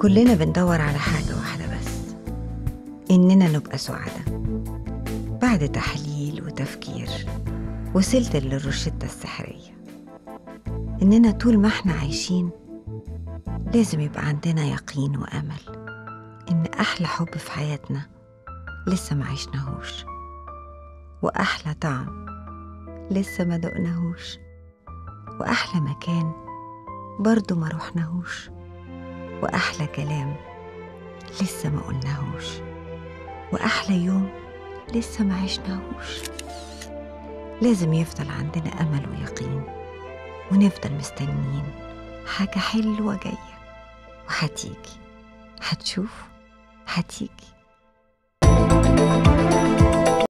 كلنا بندور على حاجة واحدة بس إننا نبقى سعداء بعد تحليل وتفكير وصلت للروشتة السحرية إننا طول ما إحنا عايشين لازم يبقى عندنا يقين وأمل إن أحلى حب في حياتنا لسه ما عشناهوش وأحلى طعم لسه ما دقناهوش وأحلى مكان برضو ما روحناهوش وأحلى كلام لسه ما قلناهوش وأحلى يوم لسه ما عشناهوش لازم يفضل عندنا أمل ويقين ونفضل مستنيين حاجة حلوة جاية وهتيجي هتشوف هتيجي